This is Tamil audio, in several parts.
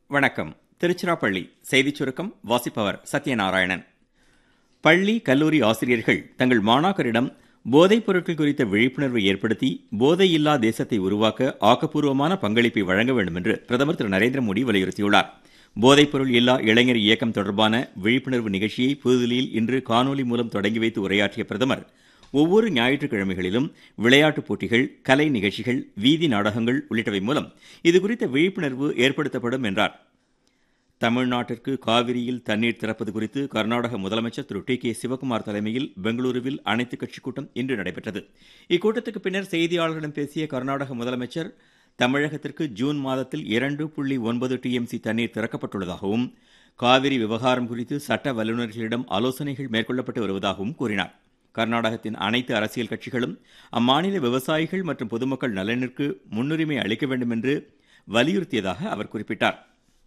வணக்கம் திருச்சிராப்பள்ளி செய்திச் சுருக்கம் வாசிப்பவர் சத்யநாராயணன் பள்ளி கல்லூரி ஆசிரியர்கள் தங்கள் மாணாக்கரிடம் போதைப் பொருட்கள் குறித்த விழிப்புணர்வை ஏற்படுத்தி போதையில்லா தேசத்தை உருவாக்க ஆக்கப்பூர்வமான பங்களிப்பை வழங்க வேண்டும் என்று பிரதமர் திரு நரேந்திர மோடி வலியுறுத்தியுள்ளார் போதைப்பொருள் இல்லா இளைஞர் இயக்கம் தொடர்பான விழிப்புணர்வு நிகழ்ச்சியை புதுதில்லியில் இன்று காணொலி மூலம் தொடங்கி வைத்து உரையாற்றிய பிரதமர் ஒவ்வொரு ஞாயிற்றுக்கிழமைகளிலும் விளையாட்டுப் போட்டிகள் கலை நிகழ்ச்சிகள் வீதி நாடகங்கள் உள்ளிட்டவை மூலம் இதுகுறித்த விழிப்புணர்வு ஏற்படுத்தப்படும் என்றார் தமிழ்நாட்டிற்கு காவிரியில் தண்ணீர் திறப்பது குறித்து கர்நாடக முதலமைச்சர் திரு டி கே சிவக்குமார் தலைமையில் பெங்களூருவில் அனைத்துக் கட்சிக் கூட்டம் இன்று நடைபெற்றது இக்கூட்டத்துக்கு பின்னர் செய்தியாளர்களிடம் பேசிய கர்நாடக முதலமைச்சர் தமிழகத்திற்கு ஜூன் மாதத்தில் இரண்டு புள்ளி ஒன்பது டிஎம்சி தண்ணீர் திறக்கப்பட்டுள்ளதாகவும் காவிரி விவகாரம் குறித்து சட்ட வல்லுநர்களிடம் ஆலோசனைகள் மேற்கொள்ளப்பட்டு வருவதாகவும் கூறினார் கர்நாடகத்தின் அனைத்து அரசியல் கட்சிகளும் அம்மாநில விவசாயிகள் மற்றும் பொதுமக்கள் நலனிற்கு முன்னுரிமை அளிக்க வேண்டும் என்று வலியுறுத்தியதாக அவர் குறிப்பிட்டார்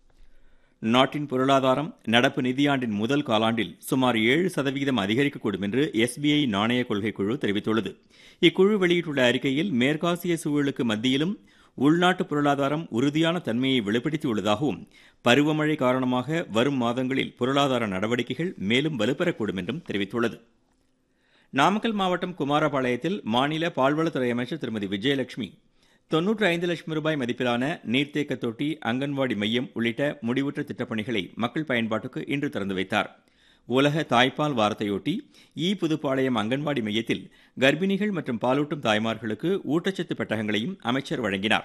நாட்டின் பொருளாதாரம் நடப்பு நிதியாண்டின் முதல் காலாண்டில் சுமார் ஏழு சதவீதம் அதிகரிக்கக்கூடும் என்று எஸ்பிஐ நாணய கொள்கை குழு தெரிவித்துள்ளது இக்குழு வெளியிட்டுள்ள அறிக்கையில் மேற்காசிய சூழலுக்கு மத்தியிலும் உள்நாட்டு பொருளாதாரம் உறுதியான தன்மையை வெளிப்படுத்தியுள்ளதாகவும் பருவமழை காரணமாக வரும் மாதங்களில் பொருளாதார நடவடிக்கைகள் மேலும் வலுப்பெறக்கூடும் என்றும் தெரிவித்துள்ளது நாமக்கல் மாவட்டம் குமாரபாளையத்தில் மாநில பால்வளத்துறை அமைச்சர் திருமதி விஜயலட்சுமி தொன்னூற்று ஐந்து லட்சம் ரூபாய் மதிப்பிலான நீர்த்தேக்க தொட்டி அங்கன்வாடி மையம் உள்ளிட்ட முடிவுற்ற திட்டப்பணிகளை மக்கள் பயன்பாட்டுக்கு இன்று திறந்து வைத்தார் உலக தாய்ப்பால் வாரத்தையொட்டி ஈ புதுப்பாளையம் அங்கன்வாடி மையத்தில் கர்ப்பிணிகள் மற்றும் பாலூட்டும் தாய்மார்களுக்கு ஊட்டச்சத்து பெட்டகங்களையும் அமைச்சர் வழங்கினார்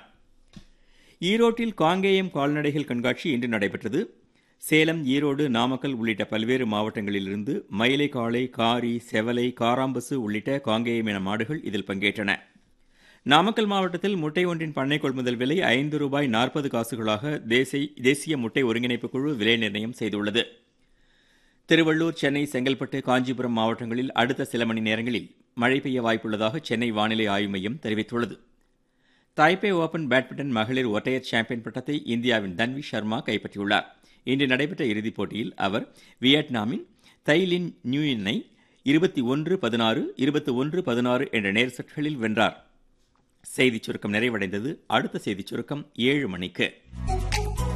ஈரோட்டில் காங்கேயம் கால்நடைகள் கண்காட்சி இன்று நடைபெற்றது சேலம் ஈரோடு நாமக்கல் உள்ளிட்ட பல்வேறு மாவட்டங்களிலிருந்து மயிலை காளை காரி செவலை காராம்பசு உள்ளிட்ட காங்கேயம் என மாடுகள் இதில் பங்கேற்றன நாமக்கல் மாவட்டத்தில் முட்டை ஒன்றின் பண்ணை கொள்முதல் விலை ஐந்து ரூபாய் நாற்பது காசுகளாக தேசிய தேசிய முட்டை ஒருங்கிணைப்பு குழு விலை நிர்ணயம் செய்துள்ளது திருவள்ளூர் சென்னை செங்கல்பட்டு காஞ்சிபுரம் மாவட்டங்களில் அடுத்த சில மணி நேரங்களில் மழை பெய்ய வாய்ப்புள்ளதாக சென்னை வானிலை ஆய்வு மையம் தெரிவித்துள்ளது தாய்பே ஓபன் பேட்மிண்டன் மகளிர் ஒற்றையர் சாம்பியன் பட்டத்தை இந்தியாவின் தன்வி சர்மா கைப்பற்றியுள்ளார் இன்று நடைபெற்ற இறுதிப் போட்டியில் அவர் வியட்நாமின் தைலின் நியூயினை இருபத்தி ஒன்று பதினாறு இருபத்தி ஒன்று பதினாறு என்ற நேர் செட்களில் வென்றார் செய்திச் சுருக்கம் நிறைவடைந்தது அடுத்த செய்திச் சுருக்கம் ஏழு மணிக்கு